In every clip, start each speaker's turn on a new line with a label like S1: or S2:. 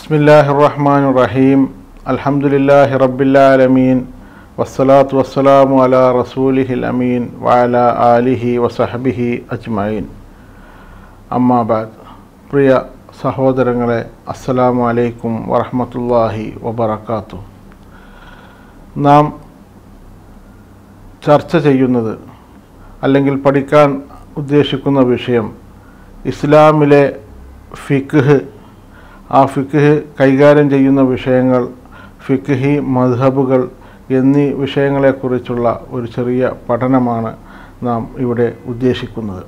S1: ബിസ്മില്ലാഹി റഹ്മാൻ റഹീം അൽഹംദുലില്ലാഹി റബ്ബില്ലാലമീൻ വസ്സലാത്തു വസ്സലാമു അലാ റസൂലിഹിൽ അമീൻ വഅല ആലിഹി വസഹബിഹി അജ്മഈൻ അമ്മാബാദ് പ്രിയ സഹോദരങ്ങളെ അസ്സലാമു അലൈക്കും വറഹ്മത്തുള്ളാഹി വബറകാത്തു നാം ചർച്ച ചെയ്യുന്നത് അല്ലെങ്കിൽ പഠിക്കാൻ ഉദ്ദേശിക്കുന്ന വിഷയം ഇസ്ലാമിലെ ഫിഖ് ആ ഫിഖ് കൈകാര്യം ചെയ്യുന്ന വിഷയങ്ങൾ ഫിഖ്ഹി മദ്ഹബുകൾ എന്നീ വിഷയങ്ങളെക്കുറിച്ചുള്ള ഒരു ചെറിയ പഠനമാണ് നാം ഇവിടെ ഉദ്ദേശിക്കുന്നത്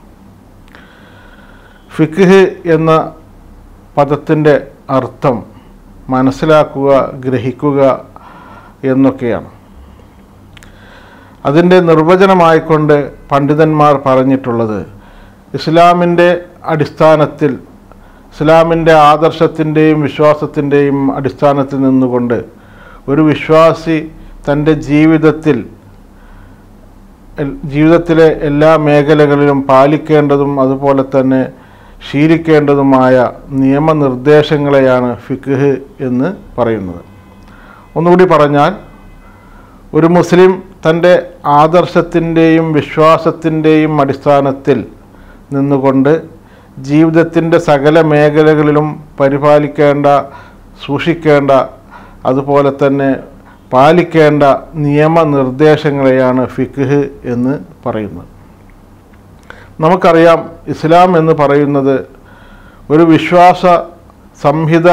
S1: ഫിഖ് എന്ന പദത്തിൻ്റെ അർത്ഥം മനസ്സിലാക്കുക ഗ്രഹിക്കുക എന്നൊക്കെയാണ് അതിൻ്റെ നിർവചനമായിക്കൊണ്ട് പണ്ഡിതന്മാർ പറഞ്ഞിട്ടുള്ളത് ഇസ്ലാമിൻ്റെ അടിസ്ഥാനത്തിൽ ഇസ്ലാമിൻ്റെ ആദർശത്തിൻ്റെയും വിശ്വാസത്തിൻ്റെയും അടിസ്ഥാനത്തിൽ നിന്നുകൊണ്ട് ഒരു വിശ്വാസി തൻ്റെ ജീവിതത്തിൽ എൽ- ജീവിതത്തിലെ എല്ലാ മേഖലകളിലും പാലിക്കേണ്ടതും അതുപോലെ തന്നെ ശീലിക്കേണ്ടതുമായ നിയമനിർദ്ദേശങ്ങളെയാണ് ഫിഖ് എന്ന് പറയുന്നത് ഒന്നുകൂടി പറഞ്ഞാൽ ഒരു മുസ്ലിം തൻ്റെ ആദർശത്തിൻ്റെയും വിശ്വാസത്തിൻ്റെയും അടിസ്ഥാനത്തിൽ നിന്നുകൊണ്ട് ജീവിതത്തിൻ്റെ സകല മേഖലകളിലും പരിപാലിക്കേണ്ട സൂക്ഷിക്കേണ്ട അതുപോലെ തന്നെ പാലിക്കേണ്ട നിയമനിർദ്ദേശങ്ങളെയാണ് ഫിഖ് എന്ന് പറയുന്നത് നമുക്കറിയാം ഇസ്ലാം എന്ന് പറയുന്നത് ഒരു വിശ്വാസ സംഹിത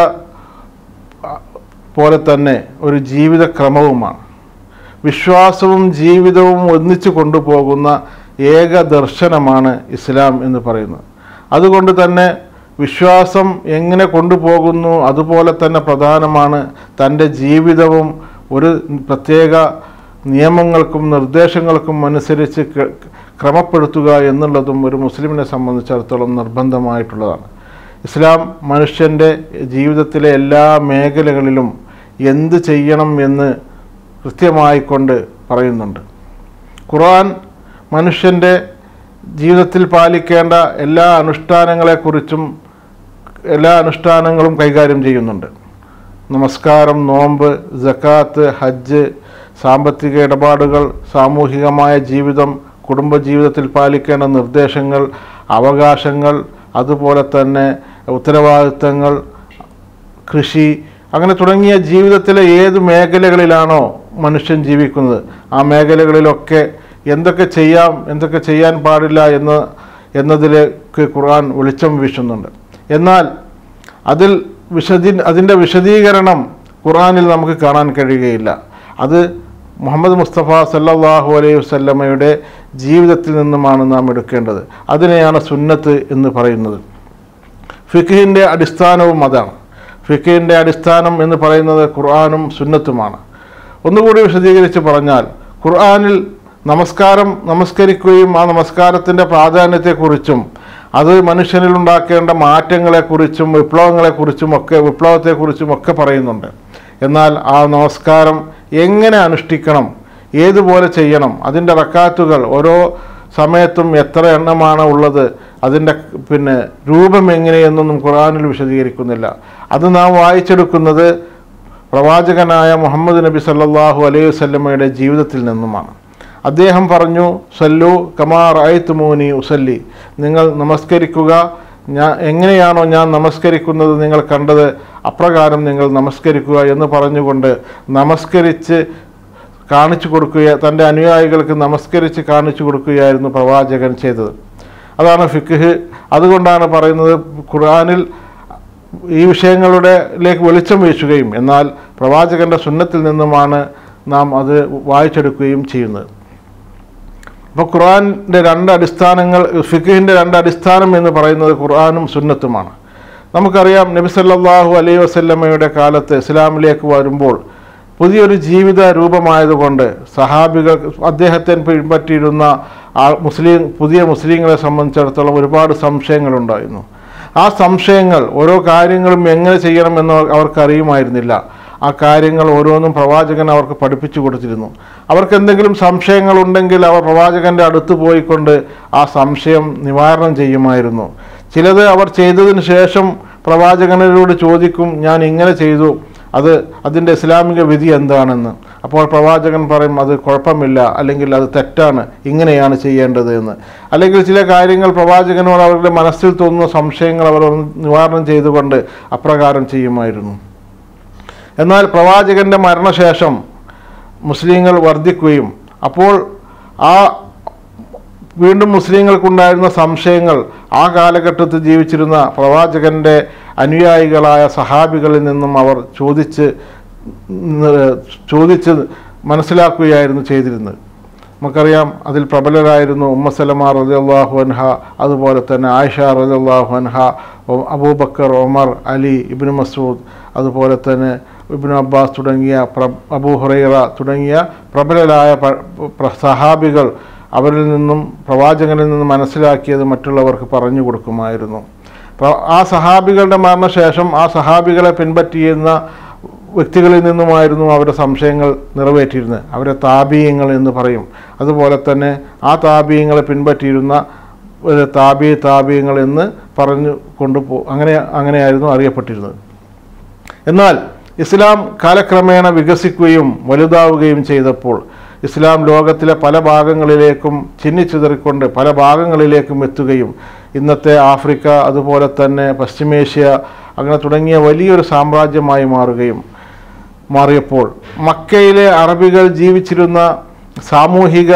S1: പോലെ തന്നെ ഒരു ജീവിതക്രമവുമാണ് വിശ്വാസവും ജീവിതവും ഒന്നിച്ചു കൊണ്ടുപോകുന്ന ഏക ദർശനമാണ് ഇസ്ലാം എന്ന് പറയുന്നത് അതുകൊണ്ട് തന്നെ വിശ്വാസം എങ്ങനെ കൊണ്ടുപോകുന്നു അതുപോലെ തന്നെ പ്രധാനമാണ് തൻ്റെ ജീവിതവും ഒരു പ്രത്യേക നിയമങ്ങൾക്കും നിർദ്ദേശങ്ങൾക്കും അനുസരിച്ച് ക്ര- ക്രമപ്പെടുത്തുക എന്നുള്ളതും ഒരു മുസ്ലിമിനെ സംബന്ധിച്ചിടത്തോളം നിർബന്ധമായിട്ടുള്ളതാണ് ഇസ്ലാം മനുഷ്യൻ്റെ ജീവിതത്തിലെ എല്ലാ മേഖലകളിലും എന്ത് ചെയ്യണം എന്ന് കൃത്യമായിക്കൊണ്ട് പറയുന്നുണ്ട് ഖുർആൻ മനുഷ്യൻ്റെ ജീവിതത്തിൽ പാലിക്കേണ്ട എല്ലാ അനുഷ്ഠാനങ്ങളെക്കുറിച്ചും എല്ലാ അനുഷ്ഠാനങ്ങളും കൈകാര്യം ചെയ്യുന്നുണ്ട് നമസ്കാരം നോമ്പ് ജക്കാത്ത് ഹജ്ജ് സാമ്പത്തിക ഇടപാടുകൾ സാമൂഹികമായ ജീവിതം കുടുംബജീവിതത്തിൽ പാലിക്കേണ്ട നിർദ്ദേശങ്ങൾ അവകാശങ്ങൾ അതുപോലെ തന്നെ ഉത്തരവാദിത്തങ്ങൾ കൃഷി അങ്ങനെ തുടങ്ങിയ ജീവിതത്തിലെ ഏത് മേഖലകളിലാണോ മനുഷ്യൻ ജീവിക്കുന്നത് ആ മേഖലകളിലൊക്കെ എന്തൊക്കെ ചെയ്യാം എന്തൊക്കെ ചെയ്യാൻ പാടില്ല എന്ന് എന്നതിലേക്ക് ഖുർആൻ വെളിച്ചം വീശുന്നുണ്ട് എന്നാൽ അതിൽ വിശദീ അതിൻ്റെ വിശദീകരണം ഖുർആനിൽ നമുക്ക് കാണാൻ കഴിയുകയില്ല അത് മുഹമ്മദ് മുസ്തഫ സല്ലല്ലാഹു അലൈഹി വസല്ലമയുടെ ജീവിതത്തിൽ നിന്നുമാണ് നാം എടുക്കേണ്ടത് അതിനെയാണ് സുന്നത്ത് എന്ന് പറയുന്നത് ഫിഖിൻ്റെ അടിസ്ഥാനവും അതാണ് ഫിഖിൻ്റെ അടിസ്ഥാനം എന്ന് പറയുന്നത് ഖുർആാനും സുന്നത്തുമാണ് ഒന്നുകൂടി വിശദീകരിച്ച് പറഞ്ഞാൽ ഖുർആാനിൽ നമസ്കാരം നമസ്കരിക്കുകയും ആ നമസ്കാരത്തിൻ്റെ പ്രാധാന്യത്തെക്കുറിച്ചും അത് മനുഷ്യനിൽ ഉണ്ടാക്കേണ്ട മാറ്റങ്ങളെക്കുറിച്ചും വിപ്ലവങ്ങളെക്കുറിച്ചും ഒക്കെ വിപ്ലവത്തെക്കുറിച്ചും ഒക്കെ പറയുന്നുണ്ട് എന്നാൽ ആ നമസ്കാരം എങ്ങനെ അനുഷ്ഠിക്കണം ഏതുപോലെ ചെയ്യണം അതിൻ്റെ റക്കാത്തുകൾ ഓരോ സമയത്തും എത്ര എണ്ണമാണ് ഉള്ളത് അതിൻ്റെ പിന്നെ രൂപം എങ്ങനെയെന്നൊന്നും ഖുർആനിൽ വിശദീകരിക്കുന്നില്ല അത് നാം വായിച്ചെടുക്കുന്നത് പ്രവാചകനായ മുഹമ്മദ് നബി സല്ലല്ലാഹു അലൈഹി വസല്ലമയുടെ ജീവിതത്തിൽ നിന്നുമാണ് അദ്ദേഹം പറഞ്ഞു സല്ലു കമാർ ആയത്തുമോനി ഉസല്ലി നിങ്ങൾ നമസ്കരിക്കുക ഞാൻ എങ്ങനെയാണോ ഞാൻ നമസ്കരിക്കുന്നത് നിങ്ങൾ കണ്ടത് അപ്രകാരം നിങ്ങൾ നമസ്കരിക്കുക എന്ന് പറഞ്ഞുകൊണ്ട് നമസ്കരിച്ച് കാണിച്ചു കൊടുക്കുക തൻ്റെ അനുയായികൾക്ക് നമസ്കരിച്ച് കാണിച്ചു കൊടുക്കുകയായിരുന്നു പ്രവാചകൻ ചെയ്തത് അതാണ് ഫിഖ് അതുകൊണ്ടാണ് പറയുന്നത് ഖുർആനിൽ ഈ വിഷയങ്ങളുടെ ലേക്ക് വെളിച്ചം വീശുകയും എന്നാൽ പ്രവാചകന്റെ സുന്നത്തിൽ നിന്നുമാണ് നാം അത് വായിച്ചെടുക്കുകയും ചെയ്യുന്നത് അപ്പോൾ ഖുർആൻ്റെ രണ്ട് അടിസ്ഥാനങ്ങൾ ഫിഖിൻ്റെ രണ്ട് അടിസ്ഥാനം എന്ന് പറയുന്നത് ഖുർആനും സുന്നത്തുമാണ് നമുക്കറിയാം നബി സല്ലല്ലാഹു അലൈഹി വസല്ലമയുടെ കാലത്ത് ഇസ്ലാമിലേക്ക് വരുമ്പോൾ പുതിയൊരു ജീവിത രൂപമായതുകൊണ്ട് സഹാബികൾ അദ്ദേഹത്തെ പിൻപറ്റിയിരുന്ന ആ മുസ്ലിം പുതിയ മുസ്ലിങ്ങളെ സംബന്ധിച്ചിടത്തോളം ഒരുപാട് സംശയങ്ങളുണ്ടായിരുന്നു ആ സംശയങ്ങൾ ഓരോ കാര്യങ്ങളും എങ്ങനെ ചെയ്യണമെന്ന് അവർക്ക് അറിയുമായിരുന്നില്ല ആ കാര്യങ്ങൾ ഓരോന്നും പ്രവാചകൻ അവർക്ക് പഠിപ്പിച്ചു കൊടുത്തിരുന്നു അവർക്ക് എന്തെങ്കിലും സംശയങ്ങളുണ്ടെങ്കിൽ അവർ പ്രവാചകന്റെ അടുത്ത് പോയിക്കൊണ്ട് ആ സംശയം നിവാരണം ചെയ്യുമായിരുന്നു ചിലത് അവർ ചെയ്തതിന് ശേഷം പ്രവാചകനോട് ചോദിക്കും ഞാൻ ഇങ്ങനെ ചെയ്തു അത് അതിൻ്റെ ഇസ്ലാമിക വിധി എന്താണെന്ന് അപ്പോൾ പ്രവാചകൻ പറയും അത് കുഴപ്പമില്ല അല്ലെങ്കിൽ അത് തെറ്റാണ് ഇങ്ങനെയാണ് ചെയ്യേണ്ടത് എന്ന് അല്ലെങ്കിൽ ചില കാര്യങ്ങൾ പ്രവാചകനോട് അവരുടെ മനസ്സിൽ തോന്നുന്ന സംശയങ്ങൾ അവർ ഒന്ന് നിവാരണം ചെയ്തുകൊണ്ട് അപ്രകാരം ചെയ്യുമായിരുന്നു എന്നാൽ പ്രവാചകന്റെ മരണശേഷം മുസ്ലിങ്ങൾ വർദ്ധിക്കുകയും അപ്പോൾ ആ വീണ്ടും മുസ്ലിങ്ങൾക്കുണ്ടായിരുന്ന സംശയങ്ങൾ ആ കാലഘട്ടത്തിൽ ജീവിച്ചിരുന്ന പ്രവാചകന്റെ അനുയായികളായ സഹാബികളിൽ നിന്നും അവർ ചോദിച്ച് ന- ചോദിച്ച് മനസ്സിലാക്കുകയായിരുന്നു ചെയ്തിരുന്നത് നമുക്കറിയാം അതിൽ പ്രബലരായിരുന്നു ഉമ്മസലമ റളിയല്ലാഹു അൻഹ അതുപോലെ തന്നെ ആയിഷ റളിയല്ലാഹു അൻഹ ഒ- അബൂബക്കർ ഒമർ അലി ഇബ്നു മസൂദ് അതുപോലെ തന്നെ ഇബ്നു അബ്ബാസ് തുടങ്ങിയ പ്ര അബൂ ഹുറൈറ തുടങ്ങിയ പ്രബലരായ പ- പ്ര- സഹാബികൾ അവരിൽ നിന്നും പ്രവാചകനിൽ നിന്നും മനസ്സിലാക്കിയത് മറ്റുള്ളവർക്ക് പറഞ്ഞു കൊടുക്കുമായിരുന്നു പ്ര- ആ സഹാബികളുടെ മരണശേഷം ആ സഹാബികളെ പിൻപറ്റിയിരുന്ന വ്യക്തികളിൽ നിന്നുമായിരുന്നു അവരുടെ സംശയങ്ങൾ നിറവേറ്റിയിരുന്നത് അവരെ താപീയങ്ങൾ എന്ന് പറയും അതുപോലെ തന്നെ ആ താപീയങ്ങളെ പിൻപറ്റിയിരുന്ന ഒരു താപീയ താപീയങ്ങൾ എന്ന് പറഞ്ഞു കൊണ്ടുപോ അങ്ങനെ അങ്ങനെയായിരുന്നു അറിയപ്പെട്ടിരുന്നത് എന്നാൽ ഇസ്ലാം കാലക്രമേണ വികസിക്കുകയും വലുതാവുകയും ചെയ്തപ്പോൾ ഇസ്ലാം ലോകത്തിലെ പല ഭാഗങ്ങളിലേക്കും ചിന്നിച്ചിതറിക്കൊണ്ട് പല ഭാഗങ്ങളിലേക്കും എത്തുകയും ഇന്നത്തെ ആഫ്രിക്ക അതുപോലെ തന്നെ പശ്ചിമേഷ്യ അങ്ങനെ തുടങ്ങിയ വലിയൊരു സാമ്രാജ്യമായി മാറുകയും മാറിയപ്പോൾ മക്കയിലെ അറബികൾ ജീവിച്ചിരുന്ന സാമൂഹിക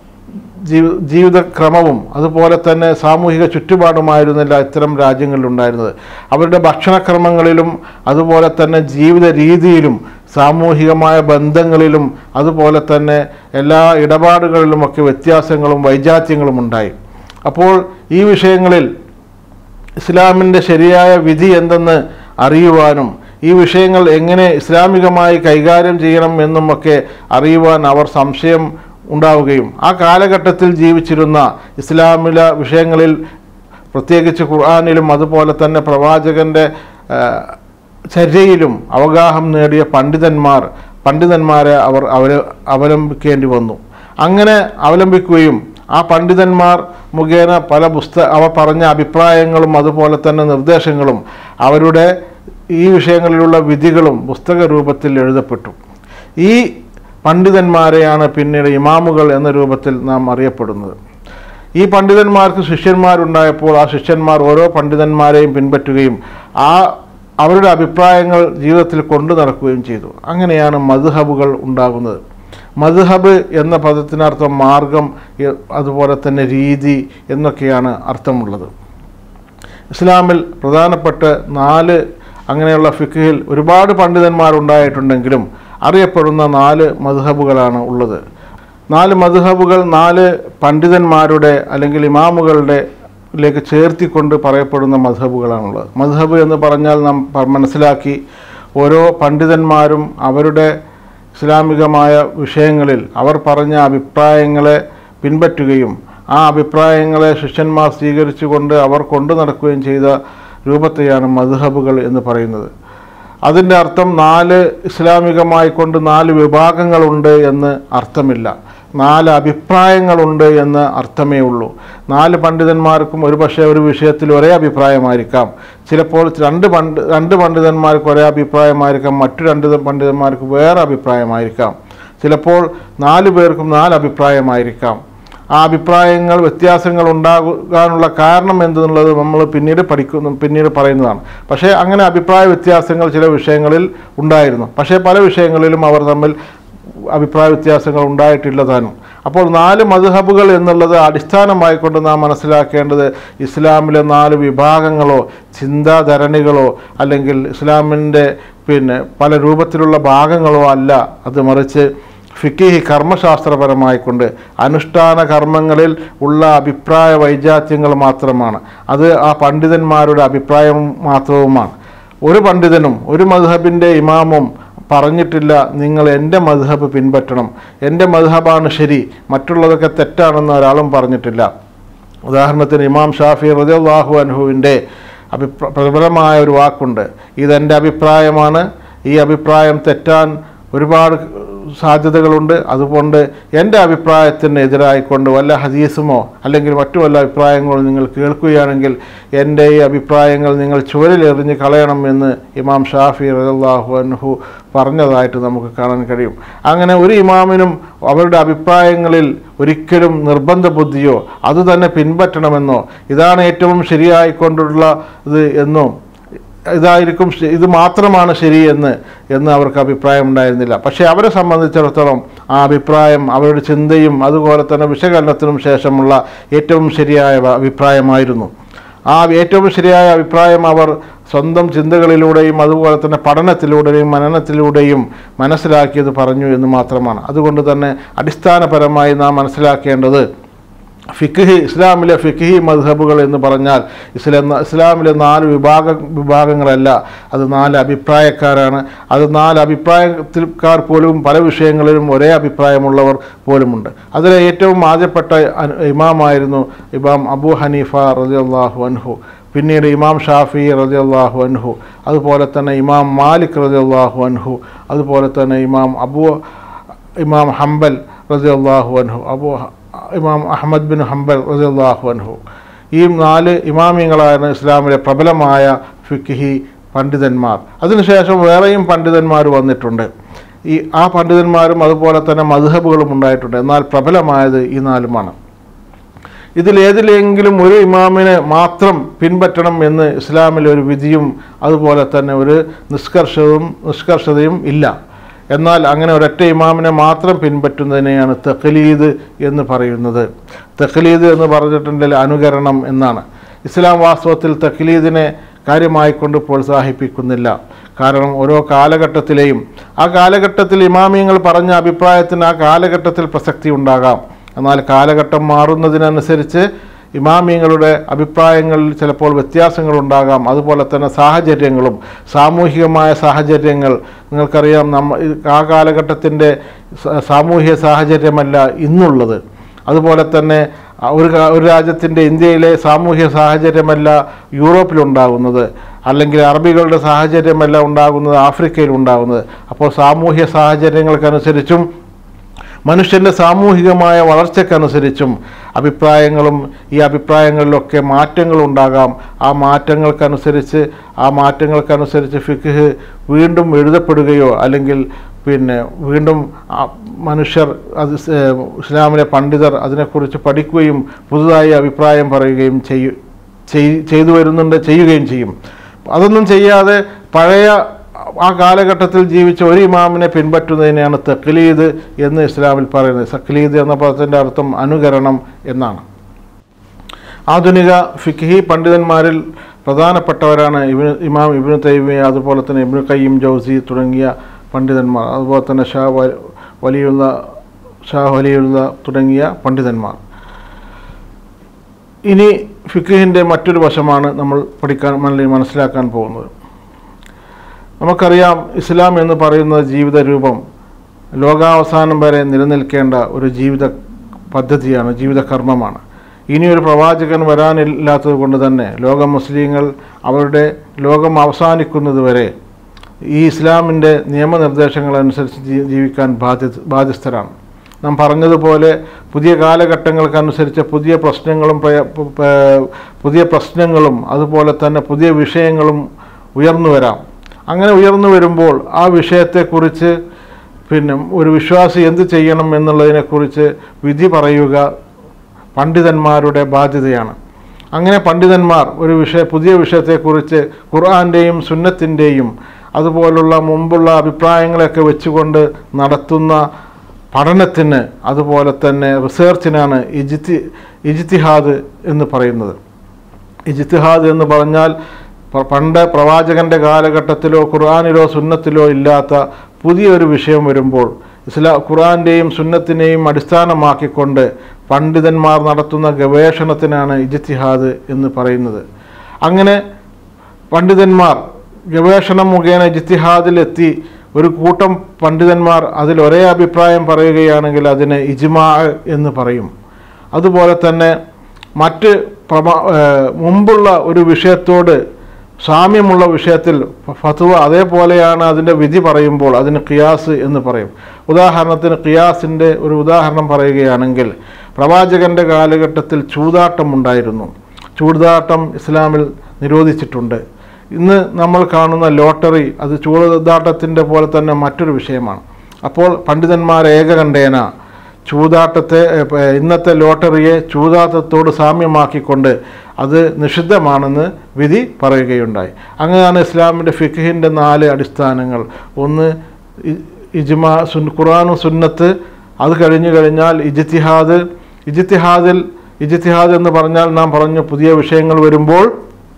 S1: ജീവ ജീവിതക്രമവും അതുപോലെ തന്നെ സാമൂഹിക ചുറ്റുപാടുമായിരുന്നില്ല ഇത്തരം രാജ്യങ്ങളിലുണ്ടായിരുന്നത് അവരുടെ ഭക്ഷണക്രമങ്ങളിലും അതുപോലെ തന്നെ ജീവിത രീതിയിലും സാമൂഹികമായ ബന്ധങ്ങളിലും അതുപോലെ തന്നെ എല്ലാ ഇടപാടുകളിലുമൊക്കെ വ്യത്യാസങ്ങളും വൈജാത്യങ്ങളും ഉണ്ടായി അപ്പോൾ ഈ വിഷയങ്ങളിൽ ഇസ്ലാമിൻ്റെ ശരിയായ വിധി എന്തെന്ന് അറിയുവാനും ഈ വിഷയങ്ങൾ എങ്ങനെ ഇസ്ലാമികമായി കൈകാര്യം ചെയ്യണം എന്നുമൊക്കെ അറിയുവാൻ അവർ സംശയം ഉണ്ടാവുകയും ആ കാലഘട്ടത്തിൽ ജീവിച്ചിരുന്ന ഇസ്ലാമില വിഷയങ്ങളിൽ പ്രത്യേകിച്ച് ഖുർആാനിലും അതുപോലെ തന്നെ പ്രവാചകൻ്റെ ആ, ചര്യയിലും അവഗാഹം നേടിയ പണ്ഡിതന്മാർ പണ്ഡിതന്മാരെ അവർ അവല അവലംബിക്കേണ്ടി വന്നു അങ്ങനെ അവലംബിക്കുകയും ആ പണ്ഡിതന്മാർ മുഖേന പല പുസ്തക അവർ പറഞ്ഞ അഭിപ്രായങ്ങളും അതുപോലെ തന്നെ നിർദ്ദേശങ്ങളും അവരുടെ ഈ വിഷയങ്ങളിലുള്ള വിധികളും പുസ്തക രൂപത്തിൽ എഴുതപ്പെട്ടു ഈ പണ്ഡിതന്മാരെയാണ് പിന്നീട് ഇമാമുകൾ എന്ന രൂപത്തിൽ നാം അറിയപ്പെടുന്നത് ഈ പണ്ഡിതന്മാർക്ക് ശിഷ്യന്മാരുണ്ടായപ്പോൾ ആ ശിഷ്യന്മാർ ഓരോ പണ്ഡിതന്മാരെയും പിൻപറ്റുകയും ആ അവരുടെ അഭിപ്രായങ്ങൾ ജീവിതത്തിൽ കൊണ്ടു നടക്കുകയും ചെയ്തു അങ്ങനെയാണ് മദ്ഹബുകൾ ഉണ്ടാകുന്നത് മദ്ഹബ് എന്ന പദത്തിനർത്ഥം മാർഗം എ- അതുപോലെ തന്നെ രീതി എന്നൊക്കെയാണ് അർത്ഥമുള്ളത് ഇസ്ലാമിൽ പ്രധാനപ്പെട്ട നാല് അങ്ങനെയുള്ള ഫിഖിൽ ഒരുപാട് പണ്ഡിതന്മാരുണ്ടായിട്ടുണ്ടെങ്കിലും അറിയപ്പെടുന്ന നാല് മദ്ഹബുകളാണ് ഉള്ളത് നാല് മദ്ഹബുകൾ നാല് പണ്ഡിതന്മാരുടെ അല്ലെങ്കിൽ ഇമാമുകളുടെ ലേക്ക് ചേർത്തിക്കൊണ്ട് പറയപ്പെടുന്ന മദ്ഹബുകളാണുള്ളത് മദ്ഹബ് എന്ന് പറഞ്ഞാൽ നാം പ- മനസ്സിലാക്കി ഓരോ പണ്ഡിതന്മാരും അവരുടെ ഇസ്ലാമികമായ വിഷയങ്ങളിൽ അവർ പറഞ്ഞ അഭിപ്രായങ്ങളെ പിൻപറ്റുകയും ആ അഭിപ്രായങ്ങളെ ശിഷ്യന്മാർ സ്വീകരിച്ചുകൊണ്ട് അവർ കൊണ്ടു നടക്കുകയും ചെയ്ത രൂപത്തെയാണ് മദ്ഹബുകൾ എന്ന് പറയുന്നത് അതിൻ്റെ അർത്ഥം നാല് ഇസ്ലാമികമായി കൊണ്ട് നാല് വിഭാഗങ്ങളുണ്ട് എന്ന് അർത്ഥമില്ല നാല് അഭിപ്രായങ്ങളുണ്ട് എന്ന് അർത്ഥമേ ഉള്ളൂ നാല് പണ്ഡിതന്മാർക്കും ഒരു പക്ഷേ ഒരു വിഷയത്തിൽ ഒരേ അഭിപ്രായമായിരിക്കാം ചിലപ്പോൾ രണ്ട് പണ്ഡ് രണ്ട് പണ്ഡിതന്മാർക്ക് ഒരേ അഭിപ്രായമായിരിക്കാം മറ്റു രണ്ട് പണ്ഡിതന്മാർക്ക് വേറെ അഭിപ്രായമായിരിക്കാം ചിലപ്പോൾ നാല് പേർക്കും നാല് അഭിപ്രായമായിരിക്കാം ആ അഭിപ്രായങ്ങൾ വ്യത്യാസങ്ങൾ ഉണ്ടാകാനുള്ള കാരണം എന്തെന്നുള്ളത് നമ്മൾ പിന്നീട് പഠിക്കുന്നു പിന്നീട് പറയുന്നതാണ് പക്ഷേ അങ്ങനെ അഭിപ്രായ വ്യത്യാസങ്ങൾ ചില വിഷയങ്ങളിൽ ഉണ്ടായിരുന്നു പക്ഷേ പല വിഷയങ്ങളിലും അവർ തമ്മിൽ അഭിപ്രായ വ്യത്യാസങ്ങൾ ഉണ്ടായിട്ടില്ല താനും അപ്പോൾ നാല് മദ്ഹബുകൾ എന്നുള്ളത് അടിസ്ഥാനമായിക്കൊണ്ട് നാം മനസ്സിലാക്കേണ്ടത് ഇസ്ലാമിലെ നാല് വിഭാഗങ്ങളോ ചിന്താധരണികളോ അല്ലെങ്കിൽ ഇസ്ലാമിൻ്റെ പിന്നെ പല രൂപത്തിലുള്ള ഭാഗങ്ങളോ അല്ല അത് മറിച്ച് ഫിക്കിഹി കർമ്മശാസ്ത്രപരമായിക്കൊണ്ട് അനുഷ്ഠാന കർമ്മങ്ങളിൽ ഉള്ള അഭിപ്രായ വൈജാത്യങ്ങൾ മാത്രമാണ് അത് ആ പണ്ഡിതന്മാരുടെ അഭിപ്രായം മാത്രവുമാണ് ഒരു പണ്ഡിതനും ഒരു മദ്ഹബിൻ്റെ ഇമാമും പറഞ്ഞിട്ടില്ല നിങ്ങൾ എൻ്റെ മദ്ഹബ് പിൻപറ്റണം എൻ്റെ മദ്ഹബാണ് ശരി മറ്റുള്ളതൊക്കെ തെറ്റാണെന്ന് ഒരാളും പറഞ്ഞിട്ടില്ല ഉദാഹരണത്തിന് ഇമാം ഷാഫി റളിയല്ലാഹു അൻഹുവിൻ്റെ അഭിപ്രായ പ്രബലമായ ഒരു വാക്കുണ്ട് ഇതെൻ്റെ അഭിപ്രായമാണ് ഈ അഭിപ്രായം തെറ്റാൻ ഒരുപാട് സാധ്യതകളുണ്ട് അതുകൊണ്ട് എൻ്റെ അഭിപ്രായത്തിന് എതിരായിക്കൊണ്ട് വല്ല ഹദീസുമോ അല്ലെങ്കിൽ മറ്റു വല്ല അഭിപ്രായങ്ങളോ നിങ്ങൾ കേൾക്കുകയാണെങ്കിൽ എൻ്റെ ഈ അഭിപ്രായങ്ങൾ നിങ്ങൾ ചുവരിലെറിഞ്ഞ് കളയണം എന്ന് ഇമാം ഷാഫി റലാഹു അൻഹു പറഞ്ഞതായിട്ട് നമുക്ക് കാണാൻ കഴിയും അങ്ങനെ ഒരു ഇമാമിനും അവരുടെ അഭിപ്രായങ്ങളിൽ ഒരിക്കലും നിർബന്ധ ബുദ്ധിയോ അത് തന്നെ പിൻപറ്റണമെന്നോ ഇതാണ് ഏറ്റവും ശരിയായിക്കൊണ്ടുള്ള ഇത് എന്നോ ഇതായിരിക്കും ശ- ഇത് മാത്രമാണ് ശരിയെന്ന് എന്ന് അവർക്ക് അഭിപ്രായം ഉണ്ടായിരുന്നില്ല പക്ഷേ അവരെ സംബന്ധിച്ചിടത്തോളം ആ അഭിപ്രായം അവരുടെ ചിന്തയും അതുപോലെ തന്നെ വിശകലനത്തിനും ശേഷമുള്ള ഏറ്റവും ശരിയായ വ- അഭിപ്രായമായിരുന്നു ആ ഏറ്റവും ശരിയായ അഭിപ്രായം അവർ സ്വന്തം ചിന്തകളിലൂടെയും അതുപോലെ തന്നെ പഠനത്തിലൂടെയും മനനത്തിലൂടെയും മനസ്സിലാക്കിയത് പറഞ്ഞു എന്ന് മാത്രമാണ് അതുകൊണ്ട് തന്നെ അടിസ്ഥാനപരമായി നാം മനസ്സിലാക്കേണ്ടത് ഫിഖ് ഇസ്ലാമിലെ ഫിഖി മദ്ഹബുകൾ എന്ന് പറഞ്ഞാൽ ഇസ്ലാം ഇസ്ലാമിലെ നാല് വിഭാഗ വിഭാഗങ്ങളല്ല അത് നാല് അഭിപ്രായക്കാരാണ് അത് നാല് അഭിപ്രായത്തിൽക്കാർ പോലും പല വിഷയങ്ങളിലും ഒരേ അഭിപ്രായമുള്ളവർ പോലുമുണ്ട് അതിലെ ഏറ്റവും ആദ്യപ്പെട്ട അൻ- ഇമാമായിരുന്നു ഇമാം അബൂ ഹനീഫ റളിയല്ലാഹു അൻഹു പിന്നീട് ഇമാം ഷാഫി റളിയല്ലാഹു അൻഹു അതുപോലെ തന്നെ ഇമാം മാലിക് റളിയല്ലാഹു അൻഹു അതുപോലെ തന്നെ ഇമാം അബൂ ഇമാം ഹംബൽ റളിയല്ലാഹു അൻഹു അബൂ ഹ- ഇമാം അഹമ്മദ് ബിൻ ഹംബൽ റളിയല്ലാഹു അൻഹു ഈ നാല് ഇമാമിങ്ങളാണ് ഇസ്ലാമിലെ പ്രബലമായ ഫിഖ്ഹി പണ്ഡിതന്മാർ അതിനുശേഷം വേറെയും പണ്ഡിതന്മാർ വന്നിട്ടുണ്ട് ഈ ആ പണ്ഡിതന്മാരും അതുപോലെ തന്നെ മധുഹബുകളും ഉണ്ടായിട്ടുണ്ട് എന്നാൽ പ്രബലമായത് ഈ നാലുമാണ് ഇതിലേതിലെങ്കിലും ഒരു ഇമാമിനെ മാത്രം പിൻപറ്റണം എന്ന് ഇസ്ലാമിൽ ഒരു വിധിയും അതുപോലെ തന്നെ ഒരു നിഷ്കർഷവും നിഷ്കർഷതയും ഇല്ല എന്നാൽ അങ്ങനെ ഒരൊറ്റ ഇമാമിനെ മാത്രം പിൻപറ്റുന്നതിനെയാണ് തെഖലീദ് എന്ന് പറയുന്നത് തെഖലീദ് എന്ന് പറഞ്ഞിട്ടുണ്ടെങ്കിൽ അനുകരണം എന്നാണ് ഇസ്ലാം വാസ്തവത്തിൽ തെഖലീദിനെ കാര്യമായിക്കൊണ്ട് പ്രോത്സാഹിപ്പിക്കുന്നില്ല കാരണം ഓരോ കാലഘട്ടത്തിലെയും ആ കാലഘട്ടത്തിൽ ഇമാമിയങ്ങൾ പറഞ്ഞ അഭിപ്രായത്തിന് ആ കാലഘട്ടത്തിൽ പ്രസക്തി ഉണ്ടാകാം എന്നാൽ കാലഘട്ടം മാറുന്നതിനനുസരിച്ച് ഇമാമിയങ്ങളുടെ അഭിപ്രായങ്ങളിൽ ചിലപ്പോൾ വ്യത്യാസങ്ങളുണ്ടാകാം അതുപോലെ തന്നെ സാഹചര്യങ്ങളും സാമൂഹികമായ സാഹചര്യങ്ങൾ നിങ്ങൾക്കറിയാം നമ്മ ഈ- ആ കാലഘട്ടത്തിൻ്റെ സ- സാമൂഹിക സാഹചര്യമല്ല ഇന്നുള്ളത് അതുപോലെ തന്നെ ആ ഒരു കാ- ഒരു രാജ്യത്തിൻ്റെ ഇന്ത്യയിലെ സാമൂഹ്യ സാഹചര്യമല്ല യൂറോപ്പിലുണ്ടാകുന്നത് അല്ലെങ്കിൽ അറബികളുടെ സാഹചര്യമല്ല ഉണ്ടാകുന്നത് ആഫ്രിക്കയിൽ ഉണ്ടാകുന്നത് അപ്പോൾ സാമൂഹ്യ സാഹചര്യങ്ങൾക്കനുസരിച്ചും മനുഷ്യൻ്റെ സാമൂഹികമായ വളർച്ചയ്ക്കനുസരിച്ചും അഭിപ്രായങ്ങളും ഈ അഭിപ്രായങ്ങളിലൊക്കെ മാറ്റങ്ങളുണ്ടാകാം ആ മാറ്റങ്ങൾക്കനുസരിച്ച് ആ മാറ്റങ്ങൾക്കനുസരിച്ച് ഫിഖ് വീണ്ടും എഴുതപ്പെടുകയോ അല്ലെങ്കിൽ പിന്നെ വീണ്ടും ആ മനുഷ്യർ അത് സ്- ഏഹ് ഇസ്ലാമിലെ പണ്ഡിതർ അതിനെക്കുറിച്ച് പഠിക്കുകയും പുതുതായി അഭിപ്രായം പറയുകയും ചെയ്യു ചെയ്- ചെയ്തു വരുന്നുണ്ട് ചെയ്യുകയും ചെയ്യും അതൊന്നും ചെയ്യാതെ പഴയ ആ കാലഘട്ടത്തിൽ ജീവിച്ച ഒരു ഇമാമിനെ പിൻപറ്റുന്നതിനെയാണ് തക്ലീദ് എന്ന് ഇസ്ലാമിൽ പറയുന്നത് തക്ലീദ് എന്ന പദത്തിൻ്റെ അർത്ഥം അനുകരണം എന്നാണ് ആധുനിക ഫിഖ്ഹി പണ്ഡിതന്മാരിൽ പ്രധാനപ്പെട്ടവരാണ് ഇബിന് ഇമാം ഇബിന് തൈമിയ അതുപോലെ തന്നെ ഇബിന് കയ്യം ജൗസി തുടങ്ങിയ പണ്ഡിതന്മാർ അതുപോലെ തന്നെ ഷാ വ- വലിയുള്ള ഷാ വലിയുള്ള തുടങ്ങിയ പണ്ഡിതന്മാർ ഇനി ഫിഖിൻ്റെ മറ്റൊരു വശമാണ് നമ്മൾ പഠിക്കാൻ അല്ലെങ്കിൽ മനസ്സിലാക്കാൻ പോകുന്നത് നമുക്കറിയാം ഇസ്ലാം എന്ന് പറയുന്ന ജീവിത രൂപം ലോകാവസാനം വരെ നിലനിൽക്കേണ്ട ഒരു ജീവിത പദ്ധതിയാണ് ജീവിത കർമ്മമാണ് ഇനിയൊരു പ്രവാചകൻ വരാനില്ലാത്തത് കൊണ്ട് തന്നെ ലോക മുസ്ലിങ്ങൾ അവരുടെ ലോകം അവസാനിക്കുന്നത് വരെ ഈ ഇസ്ലാമിൻ്റെ നിയമനിർദ്ദേശങ്ങളനുസരിച്ച് ജീ- ജീവിക്കാൻ ബാധ്യ ബാധ്യസ്ഥരാണ് നാം പറഞ്ഞതുപോലെ പുതിയ കാലഘട്ടങ്ങൾക്കനുസരിച്ച് പുതിയ പ്രശ്നങ്ങളും പ്രയ- പ- പ- പുതിയ പ്രശ്നങ്ങളും അതുപോലെ തന്നെ പുതിയ വിഷയങ്ങളും ഉയർന്നു വരാം അങ്ങനെ ഉയർന്നു വരുമ്പോൾ ആ വിഷയത്തെക്കുറിച്ച് പിന്നെ ഒരു വിശ്വാസി എന്ത് ചെയ്യണം എന്നുള്ളതിനെക്കുറിച്ച് വിധി പറയുക പണ്ഡിതന്മാരുടെ ബാധ്യതയാണ് അങ്ങനെ പണ്ഡിതന്മാർ ഒരു വിഷയ പുതിയ വിഷയത്തെക്കുറിച്ച് ഖുർആൻ്റെയും സുന്നത്തിൻ്റെയും അതുപോലുള്ള മുമ്പുള്ള അഭിപ്രായങ്ങളെയൊക്കെ വെച്ചുകൊണ്ട് നടത്തുന്ന പഠനത്തിന് അതുപോലെ തന്നെ റിസർച്ചിനാണ് ഇജിത്തി ഇജിത്തിഹാദ് എന്ന് പറയുന്നത് ഇജിത്തിഹാദ് എന്ന് പറഞ്ഞാൽ പ- പണ്ട് പ്രവാചകന്റെ കാലഘട്ടത്തിലോ ഖുർആാനിലോ സുന്നത്തിലോ ഇല്ലാത്ത പുതിയൊരു വിഷയം വരുമ്പോൾ ഇസ്ലാ ഖുർആാൻ്റെയും സുന്നത്തിനെയും അടിസ്ഥാനമാക്കിക്കൊണ്ട് പണ്ഡിതന്മാർ നടത്തുന്ന ഗവേഷണത്തിനാണ് ഇജിത്തിഹാദ് എന്ന് പറയുന്നത് അങ്ങനെ പണ്ഡിതന്മാർ ഗവേഷണം മുഖേന ഇജിത്തിഹാദിലെത്തി ഒരു കൂട്ടം പണ്ഡിതന്മാർ അതിൽ ഒരേ അഭിപ്രായം പറയുകയാണെങ്കിൽ അതിന് ഇജ്മാ എന്ന് പറയും അതുപോലെ തന്നെ മറ്റ് പ്രമാ ഏഹ് മുമ്പുള്ള ഒരു വിഷയത്തോട് സാമ്യമുള്ള വിഷയത്തിൽ ഫത്വ അതേപോലെയാണ് അതിൻ്റെ വിധി പറയുമ്പോൾ അതിന് ഖിയാസ് എന്ന് പറയും ഉദാഹരണത്തിന് ഖിയാസിൻ്റെ ഒരു ഉദാഹരണം പറയുകയാണെങ്കിൽ പ്രവാചകൻ്റെ കാലഘട്ടത്തിൽ ചൂതാട്ടം ഉണ്ടായിരുന്നു ചൂതാട്ടം ഇസ്ലാമിൽ നിരോധിച്ചിട്ടുണ്ട് ഇന്ന് നമ്മൾ കാണുന്ന ലോട്ടറി അത് ചൂതാട്ടത്തിൻ്റെ പോലെ തന്നെ മറ്റൊരു വിഷയമാണ് അപ്പോൾ പണ്ഡിതന്മാർ ഏകകണ്ഠേന ചൂതാട്ടത്തെ ഏ, പ- ഇന്നത്തെ ലോട്ടറിയെ ചൂതാട്ടത്തോട് സാമ്യമാക്കിക്കൊണ്ട് അത് നിഷിദ്ധമാണെന്ന് വിധി പറയുകയുണ്ടായി അങ്ങനെയാണ് ഇസ്ലാമിൻ്റെ ഫിഖിൻ്റെ നാല് അടിസ്ഥാനങ്ങൾ ഒന്ന് ഇ- ഇജ്മാ സുൻ ഖുറാനും സുന്നത്ത് അത് കഴിഞ്ഞു കഴിഞ്ഞാൽ ഇജ്തിഹാദ് ഇജ്തിഹാദിൽ ഇജ്തിഹാദ് എന്ന് പറഞ്ഞാൽ നാം പറഞ്ഞു പുതിയ വിഷയങ്ങൾ വരുമ്പോൾ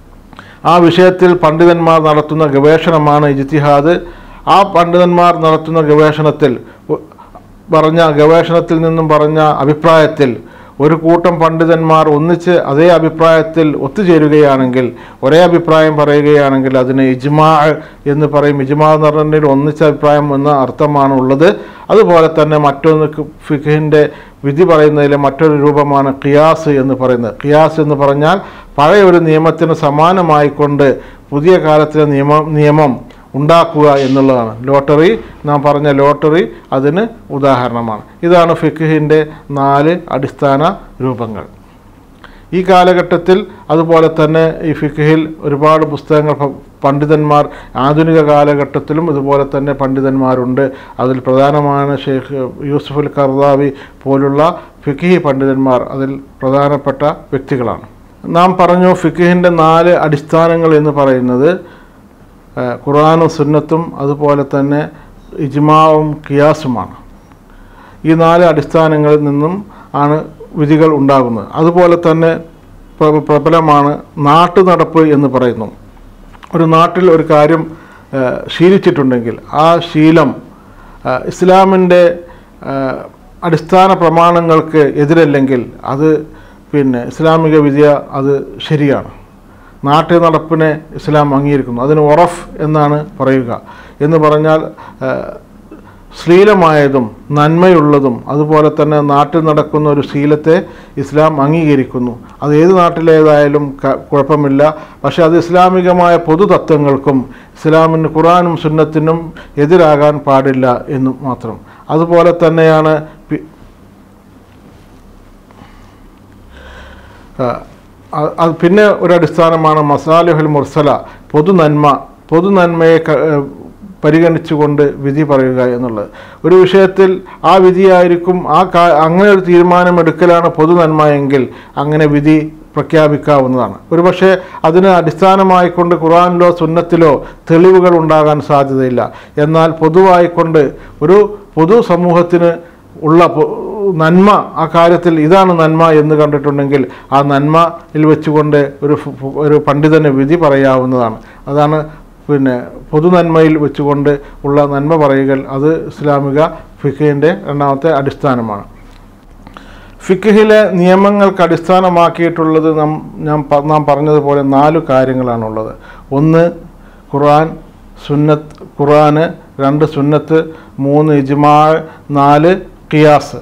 S1: ആ വിഷയത്തിൽ പണ്ഡിതന്മാർ നടത്തുന്ന ഗവേഷണമാണ് ഇജ്തിഹാദ് ആ പണ്ഡിതന്മാർ നടത്തുന്ന ഗവേഷണത്തിൽ ഉ- പറഞ്ഞ ഗവേഷണത്തിൽ നിന്നും പറഞ്ഞ അഭിപ്രായത്തിൽ ഒരു കൂട്ടം പണ്ഡിതന്മാർ ഒന്നിച്ച് അതേ അഭിപ്രായത്തിൽ ഒത്തുചേരുകയാണെങ്കിൽ ഒരേ അഭിപ്രായം പറയുകയാണെങ്കിൽ അതിന് ഇജ്മാ എന്ന് പറയും ഇജ്മാ എന്ന് പറഞ്ഞിട്ടുണ്ടെങ്കിൽ ഒന്നിച്ച അഭിപ്രായം എന്ന അർത്ഥമാണ് ഉള്ളത് അതുപോലെ തന്നെ മറ്റൊന്ന് ഫിഖിൻ്റെ വിധി പറയുന്നതിലെ മറ്റൊരു രൂപമാണ് ഖിയാസ് എന്ന് പറയുന്നത് ഖിയാസ് എന്ന് പറഞ്ഞാൽ പഴയ ഒരു നിയമത്തിന് സമാനമായിക്കൊണ്ട് പുതിയ കാലത്തിലെ നിയമം നിയമം ഉണ്ടാക്കുക എന്നുള്ളതാണ് ലോട്ടറി നാം പറഞ്ഞ ലോട്ടറി അതിന് ഉദാഹരണമാണ് ഇതാണ് ഫിഖിൻ്റെ നാല് അടിസ്ഥാന രൂപങ്ങൾ ഈ കാലഘട്ടത്തിൽ അതുപോലെ തന്നെ ഈ ഫിഖിൽ ഒരുപാട് പുസ്തകങ്ങൾ പ- പണ്ഡിതന്മാർ ആധുനിക കാലഘട്ടത്തിലും ഇതുപോലെ തന്നെ പണ്ഡിതന്മാരുണ്ട് അതിൽ പ്രധാനമാണ് ഷെയ്ഖ് യൂസുഫുൽ കർദാവി പോലുള്ള ഫിഖി പണ്ഡിതന്മാർ അതിൽ പ്രധാനപ്പെട്ട വ്യക്തികളാണ് നാം പറഞ്ഞു ഫിഖിൻ്റെ നാല് അടിസ്ഥാനങ്ങൾ എന്ന് പറയുന്നത് ഏഹ്, ഖുർആനും സുന്നത്തും അതുപോലെ തന്നെ ഇജ്മാവും കിയാസുമാണ് ഈ നാല് അടിസ്ഥാനങ്ങളിൽ നിന്നും ആണ് വിധികൾ ഉണ്ടാകുന്നത് അതുപോലെ തന്നെ പ്ര- പ്രബലമാണ് നാട്ടു നടപ്പ് എന്ന് പറയുന്നു ഒരു നാട്ടിൽ ഒരു കാര്യം ഏഹ്, ശീലിച്ചിട്ടുണ്ടെങ്കിൽ ആ ശീലം ഏഹ്, ഇസ്ലാമിൻ്റെ ഏഹ്, അടിസ്ഥാന പ്രമാണങ്ങൾക്ക് എതിരല്ലെങ്കിൽ അത് പിന്നെ ഇസ്ലാമിക വിദ്യ അത് ശരിയാണ് നാട്ടു നടപ്പിനെ ഇസ്ലാം അംഗീകരിക്കുന്നു അതിന് ഉറഫ് എന്നാണ് പറയുക എന്ന് പറഞ്ഞാൽ ഏഹ്, ശ്ലീലമായതും നന്മയുള്ളതും അതുപോലെ തന്നെ നാട്ടിൽ നടക്കുന്ന ഒരു ശീലത്തെ ഇസ്ലാം അംഗീകരിക്കുന്നു അത് ഏത് നാട്ടിലേതായാലും ക- കുഴപ്പമില്ല പക്ഷേ അത് ഇസ്ലാമികമായ പൊതുതത്വങ്ങൾക്കും ഇസ്ലാമിന് ഖുറാനും സുന്നത്തിനും എതിരാകാൻ പാടില്ല എന്ന് മാത്രം അതുപോലെ തന്നെയാണ് പി- ആ, അ- അത് പിന്നെ ഒരു അടിസ്ഥാനമാണ് മസാലിഹുൽ മുർസല പൊതു നന്മ പൊതു നന്മയെ ക- ഏ, പരിഗണിച്ചുകൊണ്ട് വിധി പറയുക എന്നുള്ളത് ഒരു വിഷയത്തിൽ ആ വിധിയായിരിക്കും ആ കാ അങ്ങനെ ഒരു തീരുമാനമെടുക്കലാണ് പൊതു നന്മ എങ്കിൽ അങ്ങനെ വിധി പ്രഖ്യാപിക്കാവുന്നതാണ് ഒരുപക്ഷെ അതിന് അടിസ്ഥാനമായിക്കൊണ്ട് ഖുറാനിലോ സുന്നത്തിലോ തെളിവുകൾ ഉണ്ടാകാൻ സാധ്യതയില്ല എന്നാൽ പൊതുവായിക്കൊണ്ട് ഒരു പൊതു സമൂഹത്തിന് ഉള്ള പൊ- നന്മ ആ കാര്യത്തിൽ ഇതാണ് നന്മ എന്ന് കണ്ടിട്ടുണ്ടെങ്കിൽ ആ നന്മയിൽ വെച്ചുകൊണ്ട് ഒരു ഫു- ഫു- ഒരു പണ്ഡിതന് വിധി പറയാവുന്നതാണ് അതാണ് പിന്നെ പൊതുനന്മയിൽ വെച്ചുകൊണ്ട് ഉള്ള നന്മ പറയുകൽ അത് ഇസ്ലാമിക ഫിഖിൻ്റെ രണ്ടാമത്തെ അടിസ്ഥാനമാണ് ഫിഖിലെ നിയമങ്ങൾക്ക് അടിസ്ഥാനമാക്കിയിട്ടുള്ളത് നാം ഞാൻ പ- നാം പറഞ്ഞതുപോലെ നാല് കാര്യങ്ങളാണുള്ളത് ഒന്ന് ഖുർആൻ സുന്നത്ത് ഖുർആന് രണ്ട് സുന്നത്ത് മൂന്ന് ഇജ്മാ നാല് ഖിയാസ്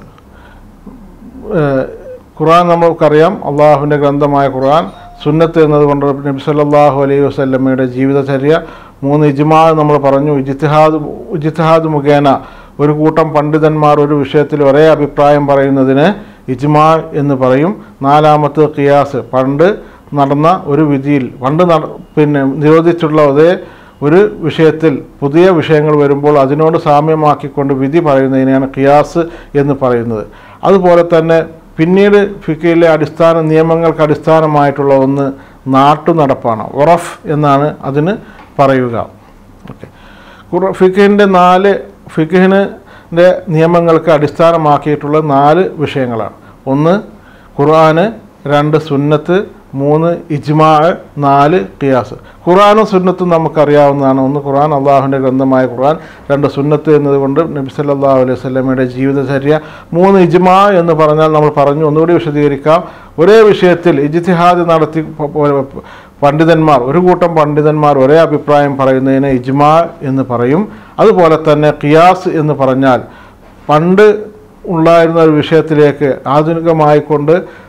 S1: ഏഹ് ഖുർആൻ നമുക്കറിയാം അള്ളാഹുവിൻ്റെ ഗ്രന്ഥമായ ഖുർആൻ സുന്നത്ത് എന്നതുകൊണ്ട് നബി സല്ലല്ലാഹു അലൈഹി വസല്ലമയുടെ ജീവിതചര്യ മൂന്ന് ഇജ്മാ നമ്മൾ പറഞ്ഞു ഇജിത്തിഹാദ് ഇജിത്തിഹാദ് മുഖേന ഒരു കൂട്ടം പണ്ഡിതന്മാർ ഒരു വിഷയത്തിൽ ഒരേ അഭിപ്രായം പറയുന്നതിന് ഇജ്മാ എന്ന് പറയും നാലാമത്തെ ഖിയാസ് പണ്ട് നടന്ന ഒരു വിധിയിൽ പണ്ട് നട പിന്നെ നിരോധിച്ചുള്ള അതേ ഒരു വിഷയത്തിൽ പുതിയ വിഷയങ്ങൾ വരുമ്പോൾ അതിനോട് സാമ്യമാക്കിക്കൊണ്ട് വിധി പറയുന്നതിനെയാണ് ഖിയാസ് എന്ന് പറയുന്നത് അതുപോലെ തന്നെ പിന്നീട് ഫിക്കയിലെ അടിസ്ഥാന നിയമങ്ങൾക്ക് അടിസ്ഥാനമായിട്ടുള്ള ഒന്ന് നാട്ടു നടപ്പാണ് ഉറഫ് എന്നാണ് അതിന് പറയുക ഓക്കെ ഖുറ ഫിഖിൻ്റെ നാല് ഫിഖിൻ്റെ നിയമങ്ങൾക്ക് അടിസ്ഥാനമാക്കിയിട്ടുള്ള നാല് വിഷയങ്ങളാണ് ഒന്ന് ഖുർആന് രണ്ട് സുന്നത്ത് മൂന്ന് ഇജ്മാ നാല് ഖിയാസ് ഖുർആനും സുന്നത്തും നമുക്കറിയാവുന്നതാണ് ഒന്ന് ഖുർആൻ അള്ളാഹുവിൻ്റെ ഗ്രന്ഥമായ ഖുർആൻ രണ്ട് സുന്നത്ത് എന്നതുകൊണ്ട് നബി സല്ലല്ലാഹു അലൈഹി വസല്ലമയുടെ ജീവിതചര്യ മൂന്ന് ഇജ്മാ എന്ന് പറഞ്ഞാൽ നമ്മൾ പറഞ്ഞു ഒന്നുകൂടി വിശദീകരിക്കാം ഒരേ വിഷയത്തിൽ ഇജ്തിഹാദ് നടത്തി പ- പ- പണ്ഡിതന്മാർ ഒരു കൂട്ടം പണ്ഡിതന്മാർ ഒരേ അഭിപ്രായം പറയുന്നതിന് ഇജ്മാ എന്ന് പറയും അതുപോലെ തന്നെ ഖിയാസ് എന്ന് പറഞ്ഞാൽ പണ്ട് ഉണ്ടായിരുന്ന ഒരു വിഷയത്തിലേക്ക് ആധുനികമായിക്കൊണ്ട്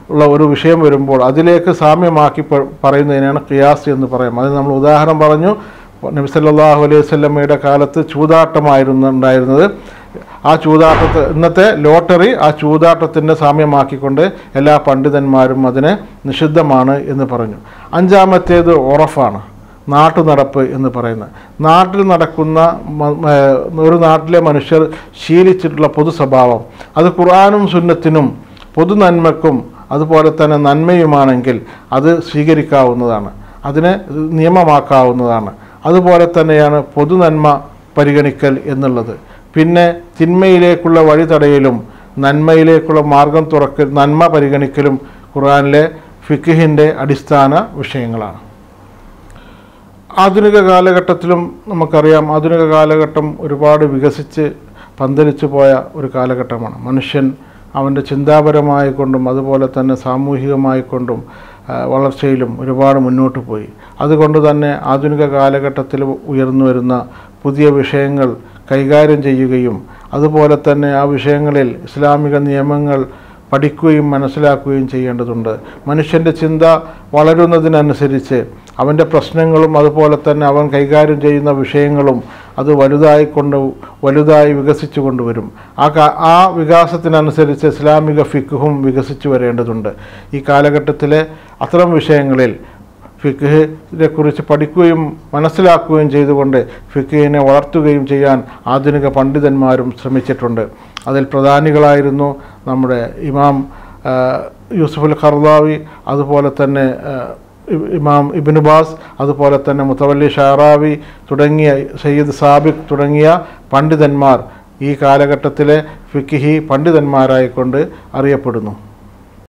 S1: ഉള്ള ഒരു വിഷയം വരുമ്പോൾ അതിലേക്ക് സാമ്യമാക്കി പ- പറയുന്നതിനാണ് ഖിയാസ് എന്ന് പറയും അത് നമ്മൾ ഉദാഹരണം പറഞ്ഞു നബി സല്ലല്ലാഹു അലൈഹി വസല്ലമയുടെ കാലത്ത് ചൂതാട്ടമായിരുന്നു ഉണ്ടായിരുന്നത് ആ ചൂതാട്ടത്തെ ഇന്നത്തെ ലോട്ടറി ആ ചൂതാട്ടത്തിൻ്റെ സാമ്യമാക്കിക്കൊണ്ട് എല്ലാ പണ്ഡിതന്മാരും അതിനെ നിഷിദ്ധമാണ് എന്ന് പറഞ്ഞു അഞ്ചാമത്തേത് ഉറഫാണ് നാട്ടുനടപ്പ് എന്ന് പറയുന്നത് നാട്ടിൽ നടക്കുന്ന മ- ഏർ ഒരു നാട്ടിലെ മനുഷ്യർ ശീലിച്ചിട്ടുള്ള പൊതു സ്വഭാവം അത് ഖുർആാനും സുന്നത്തിനും പൊതു നന്മക്കും അതുപോലെ തന്നെ നന്മയുമാണെങ്കിൽ അത് സ്വീകരിക്കാവുന്നതാണ് അതിനെ നിയമമാക്കാവുന്നതാണ് അതുപോലെ തന്നെയാണ് പൊതു നന്മ പരിഗണിക്കൽ എന്നുള്ളത് പിന്നെ തിന്മയിലേക്കുള്ള വഴി തടയലും നന്മയിലേക്കുള്ള മാർഗം തുറക്കൽ നന്മ പരിഗണിക്കലും ഖുർആനിലെ ഫിഖിഹിൻ്റെ അടിസ്ഥാന വിഷയങ്ങളാണ് ആധുനിക കാലഘട്ടത്തിലും നമുക്കറിയാം ആധുനിക കാലഘട്ടം ഒരുപാട് വികസിച്ച് പന്തലിച്ചു പോയ ഒരു കാലഘട്ടമാണ് മനുഷ്യൻ അവൻ്റെ ചിന്താപരമായി കൊണ്ടും അതുപോലെ തന്നെ സാമൂഹികമായി കൊണ്ടും ആ, വളർച്ചയിലും ഒരുപാട് മുന്നോട്ട് പോയി അതുകൊണ്ട് തന്നെ ആധുനിക കാലഘട്ടത്തിൽ ഉയർന്നു വരുന്ന പുതിയ വിഷയങ്ങൾ കൈകാര്യം ചെയ്യുകയും അതുപോലെ തന്നെ ആ വിഷയങ്ങളിൽ ഇസ്ലാമിക നിയമങ്ങൾ പഠിക്കുകയും മനസ്സിലാക്കുകയും ചെയ്യേണ്ടതുണ്ട് മനുഷ്യൻ്റെ ചിന്ത വളരുന്നതിനനുസരിച്ച് അവൻ്റെ പ്രശ്നങ്ങളും അതുപോലെ തന്നെ അവൻ കൈകാര്യം ചെയ്യുന്ന വിഷയങ്ങളും അത് വലുതായി കൊണ്ട് വലുതായി വികസിച്ചു കൊണ്ടുവരും ആ കാ ആ വികാസത്തിനനുസരിച്ച് ഇസ്ലാമിക ഫിക്കുഹും വികസിച്ചു വരേണ്ടതുണ്ട് ഈ കാലഘട്ടത്തിലെ അത്തരം വിഷയങ്ങളിൽ ഫിഖിനെ കുറിച്ച് പഠിക്കുകയും മനസ്സിലാക്കുകയും ചെയ്തുകൊണ്ട് ഫിഖിനെ വളർത്തുകയും ചെയ്യാൻ ആധുനിക പണ്ഡിതന്മാരും ശ്രമിച്ചിട്ടുണ്ട് അതിൽ പ്രധാനികളായിരുന്നു നമ്മുടെ ഇമാം ആ, യൂസുഫുൽ ഖർദാവി അതുപോലെ തന്നെ ആ, ഇ- ഇമാം ഇബിൻ ബാസ് അതുപോലെ തന്നെ മുത്തവല്ലി ഷാറാവി തുടങ്ങിയ സയ്യിദ് സാബിഖ് തുടങ്ങിയ പണ്ഡിതന്മാർ ഈ കാലഘട്ടത്തിലെ ഫിക്കിഹി പണ്ഡിതന്മാരായിക്കൊണ്ട് അറിയപ്പെടുന്നു